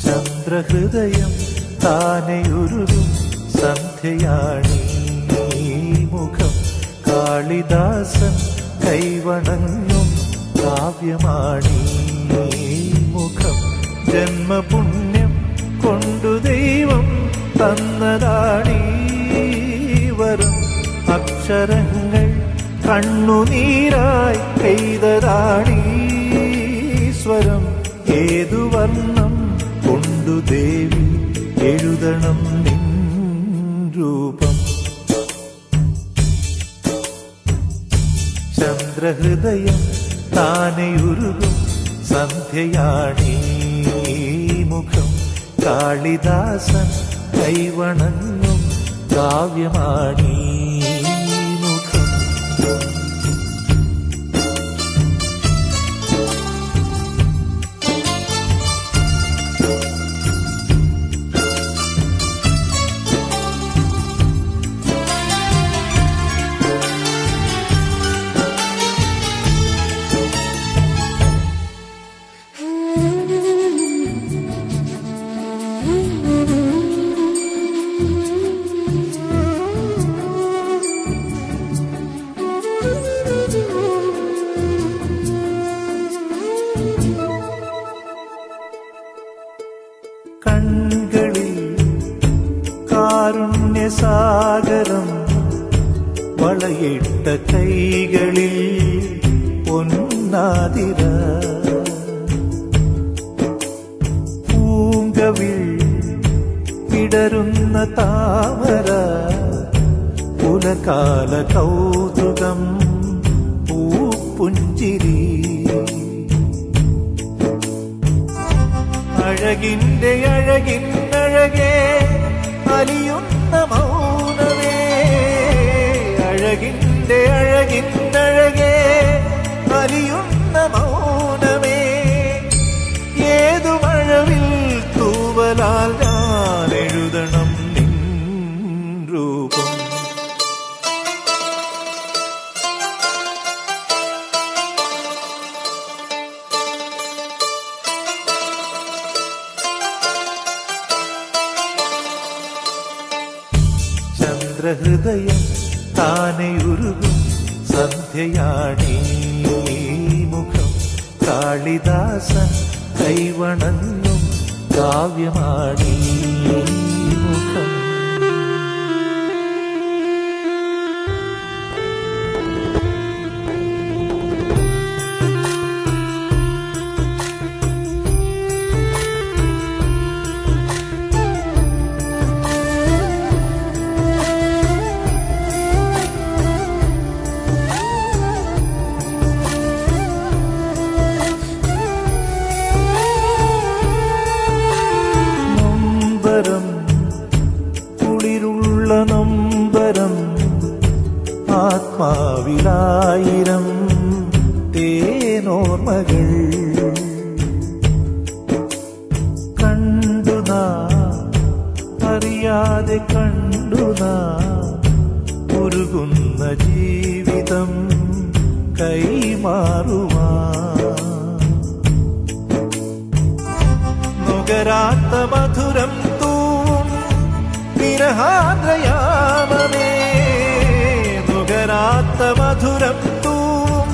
ചന്ദ്രഹൃദയം താനെയുരുകും സന്ധ്യയാണീ മുഖം കാളിദാസൻ കൈവണങ്ങും കാവ്യമാണീ മുഖം ജന്മപുണ്യം കൊണ്ടു ദൈവം തന്നതാണീ വരം അക്ഷരങ്ങൾ കണ്ണുനീരായി പെയ്തതാണീ സ്വരം ഏതു വർണ്ണം കൊണ്ടു ദേവി എഴുതണം നിൻ രൂപം ചന്ദ്രഹൃദയം താനെയുരുകും സന്ധ്യയാണീ മുഖം കാളിദാസൻ കൈവണങ്ങും കാവ്യമാണീ മുഖം കൺകളിൽ കാരുണ്യസാഗരം വളയിട്ട കൈകളിൽ പൊന്നാതിര പൂങ്കവിൽ വിടരുന്ന താമര പുലകാല കൗതുകം പൂപ്പുഞ്ചിരി അഴകിന്റെ അഴകിന്നഴകേ അലിയുന്ന മൗനമേ അഴകിന്റെ അഴകിന്നഴകേ അലിയുന്ന മൗനമേ ഏതു മഴവിൽ തൂവലാൽ ഞാൻ എഴുതണം നിൻ രൂപം ചന്ദ്രഹൃദയം താനെയുരുകും സന്ധ്യയാണീ മുഖം കാളിദാസൻ കൈവണങ്ങും കാവ്യമാണീ മുഖം നൊമ്പരം കുളിരുള്ള നൊമ്പരം ആത്മാവിലായിരം തേനോർമകൾ കണ്ടുനാ അറിയാതെ കണ്ടുനാ ഉരുകുന്ന ജീവിതം കൈമാറുവാ നുകരാത്ത മധുരം തൂവും വിരഹാദ്രയാമമേ നുകരാത്ത മധുരം തൂവും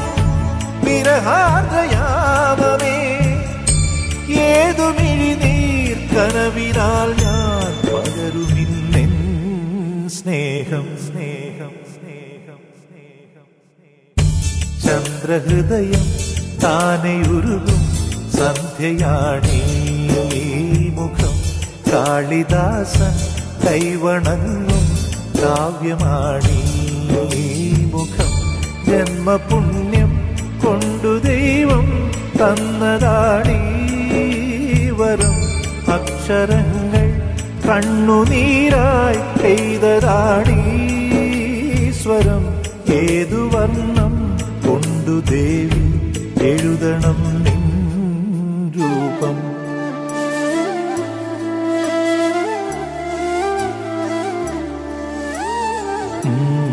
വിരഹാദ്രയാമമേ ഏതു മിഴിനീർ കനവിനാൽ ഞാൻ പകരുമിന്നെൻ സ്നേഹം സ്നേഹം സ്നേഹം സ്നേഹം ചന്ദ്രഹൃദയം താനെയുരുകും സന്ധ്യയാണീ മുഖം കാളിദാസൻ കൈവണങ്ങും കാവ്യമാണീ മുഖം ജന്മപുണ്യം കൊണ്ടു ദൈവം തന്നതാണീ വരം അക്ഷരങ്ങൾ കണ്ണുനീരായി പെയ്തതാണീ സ്വരം ഏതു വർണ്ണം കൊണ്ടു ദേവി എഴുതണം നിൻ രൂപം ഉം